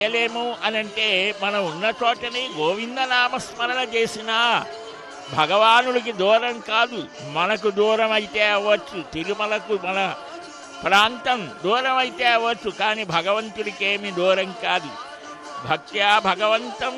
చేయలేము అని అంటే మనం ఉన్న చోటని గోవింద నామస్మరణ చేసినా భగవానుడికి దూరం కాదు మనకు దూరం అయితే అవ్వచ్చు తిరుమలకు మన ప్రాంతం దూరం అయితే అవ్వచ్చు కానీ భగవంతుడికి ఏమి దూరం కాదు భక్త్యా భగవంతం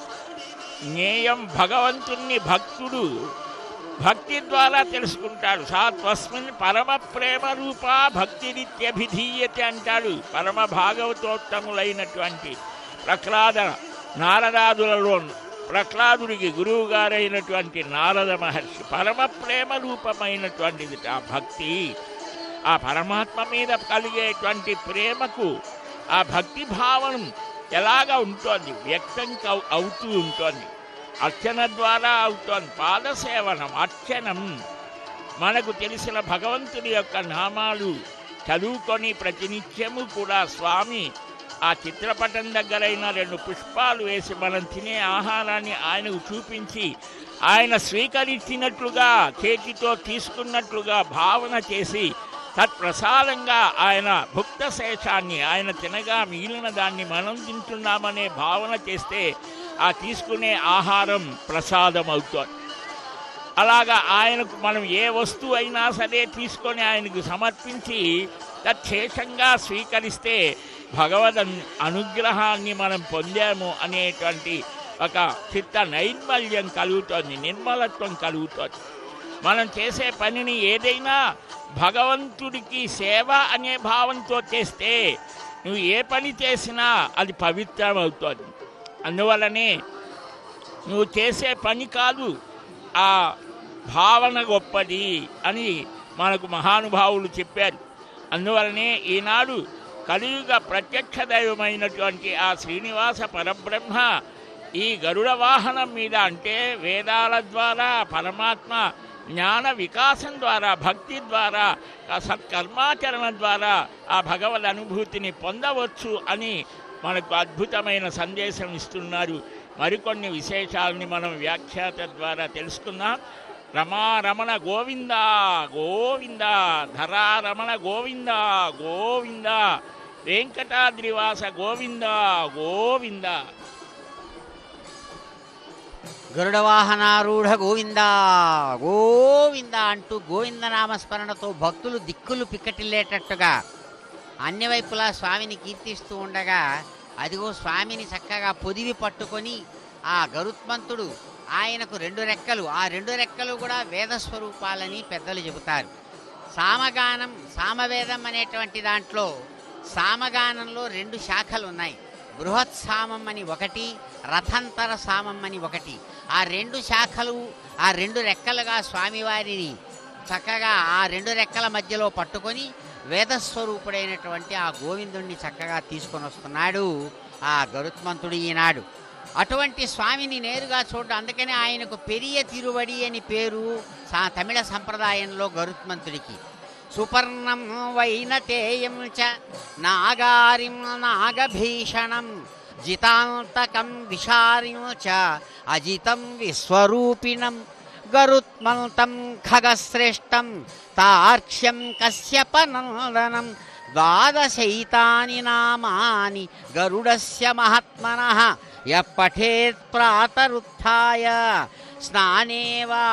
జ్ఞేయం భగవంతుణ్ణి భక్తుడు భక్తి ద్వారా తెలుసుకుంటాడు సా తస్మిన్ పరమ ప్రేమ రూపా భక్తిరిత్యభిధీయతే అంటాడు పరమ భాగవతోత్తములైనటువంటి ప్రహ్లాద నారదాదులలో ప్రహ్లాదుడికి గురువు గారైనటువంటి నారద మహర్షి పరమ ప్రేమ రూపమైనటువంటిది ఆ భక్తి ఆ పరమాత్మ మీద కలిగేటువంటి ప్రేమకు ఆ భక్తి భావనం ఎలాగ ఉంటుంది వ్యక్తం కవ్- అవుతూ ఉంటుంది అర్చన ద్వారా అవుతోంది పాదసేవనం అర్చనం మనకు తెలిసిన భగవంతుని యొక్క నామాలు చదువుకొని ప్రతినిత్యము కూడా స్వామి ఆ చిత్రపటం దగ్గరైన రెండు పుష్పాలు వేసి మనం తినే ఆహారాన్ని ఆయనకు చూపించి ఆయన స్వీకరించినట్లుగా చేతితో తీసుకున్నట్లుగా భావన చేసి తత్ప్రసాదంగా ఆయన భుక్త శేషాన్ని ఆయన తినగా మిగిలిన దాన్ని మనం తింటున్నామనే భావన చేస్తే ఆ తీసుకునే ఆహారం ప్రసాదం అవుతుంది అలాగా ఆయనకు మనం ఏ వస్తువు అయినా సరే తీసుకొని ఆయనకు సమర్పించి తచ్చేషంగా స్వీకరిస్తే భగవద్ అను- అనుగ్రహాన్ని మనం పొందాము అనేటువంటి ఒక చిత్త నైర్మల్యం కలుగుతోంది నిర్మలత్వం కలుగుతోంది మనం చేసే పనిని ఏదైనా భగవంతుడికి సేవ అనే భావంతో చేస్తే నువ్వు ఏ పని చేసినా అది పవిత్రం అవుతుంది అందువలనే నువ్వు చేసే పని కాదు ఆ భావన గొప్పది అని మనకు మహానుభావులు చెప్పారు అందువలనే ఈనాడు కలియుగ ప్రత్యక్ష దైవమైనటువంటి ఆ శ్రీనివాస పరబ్రహ్మ ఈ గరుడ వాహనం మీద అంటే వేదాల ద్వారా పరమాత్మ జ్ఞాన వికాసం ద్వారా భక్తి ద్వారా ఆ సత్కర్మాచరణ ద్వారా ఆ భగవద్ అనుభూతిని పొందవచ్చు అని మనకు అద్భుతమైన సందేశం ఇస్తున్నారు మరికొన్ని విశేషాలని మనం వ్యాఖ్యాత ద్వారా తెలుసుకుందాం రమారమణ గోవింద గోవింద ధరారమణ గోవింద గోవింద వెంకటాద్రివాస గోవింద గోవింద గరుడ వాహనారూఢ గోవింద గోవింద అంటూ గోవింద నామస్మరణతో భక్తులు దిక్కులు పిక్కటిల్లేటట్టుగా అన్ని వైపులా స్వామిని కీర్తిస్తూ ఉండగా అదిగో స్వామిని చక్కగా పొదివి పట్టుకొని ఆ గరుత్మంతుడు ఆయనకు రెండు రెక్కలు ఆ రెండు రెక్కలు కూడా వేద స్వరూపాలని పెద్దలు చెబుతారు సామగానం సామవేదం అనేటువంటి దాంట్లో సామగానంలో రెండు శాఖలు ఉన్నాయి బృహత్ సామం అని ఒకటి రథంతర సామం అని ఒకటి ఆ రెండు శాఖలు ఆ రెండు రెక్కలుగా స్వామివారిని చక్కగా ఆ రెండు రెక్కల మధ్యలో పట్టుకొని వేదస్వరూపుడైనటువంటి ఆ గోవిందుణ్ణి చక్కగా తీసుకొని వస్తున్నాడు ఆ గరుత్మంతుడు ఈనాడు అటువంటి స్వామిని నేరుగా చూడడం అందుకనే ఆయనకు పెరియ తిరువడి అని పేరు సా తమిళ సంప్రదాయంలో గరుత్మంతుడికి సుపర్ణం వైనతేయం చ నాగారిం నాగభీషణం జితాంతకం విషారిం చ అజితం విశ్వరూపిణం గరుత్మంతం ఖగశ్రేష్టం తార్క్ష్యం కశ్యపనందనం ద్వాదశైతాని నామాని గరుడస్య మహాత్మనః యపఠేత్ ప్రాతరుత్థాయ స్నానే వా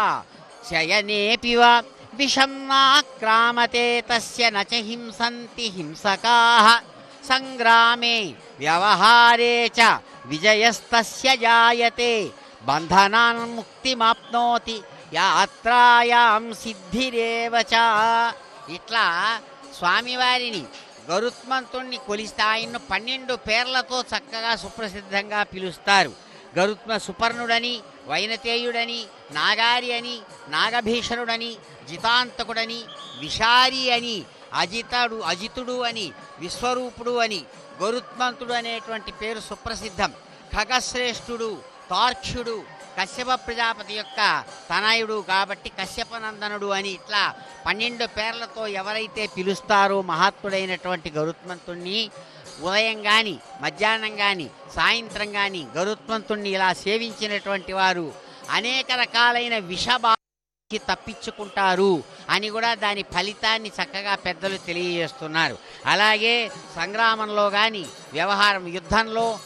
శయనేపి వా విషం నాక్రామతే తస్య నచ హింసంతి హింసకాః సంగ్రామే వ్యవహారే చ విజయస్తస్య జాయతే బంధనాన్ ముక్తిమాప్నోతి యాత్రాయాం సిద్ధిరేవ చ ఇట్లా స్వామివారిని గరుత్మంతుణ్ణి కొలిస్తే ఆయన్ను పన్నెండు పేర్లతో చక్కగా సుప్రసిద్ధంగా పిలుస్తారు గరుత్మ సుపర్ణుడని వైనతేయుడని నాగారి అని నాగభీషణుడని జితాంతకుడని విషారి అని అజితడు అజితుడు అని విశ్వరూపుడు అని గరుత్మంతుడు అనేటువంటి పేరు సుప్రసిద్ధం ఖగశ్రేష్ఠుడు తార్క్ష్యుడు కశ్యప ప్రజాపతి యొక్క తనయుడు కాబట్టి కశ్యపనందనుడు అని ఇట్లా పన్నెండు పేర్లతో ఎవరైతే పిలుస్తారో మహాత్ముడైనటువంటి గరుత్మంతుణ్ణి ఉదయం కానీ మధ్యాహ్నం కానీ సాయంత్రం కానీ గరుత్మంతుణ్ణి ఇలా సేవించినటువంటి వారు అనేక రకాలైన విషబా నుంచి తప్పించుకుంటారు అని కూడా దాని ఫలితాన్ని చక్కగా పెద్దలు తెలియజేస్తున్నారు అలాగే సంగ్రామంలో కానీ వ్యవహారం యుద్ధంలో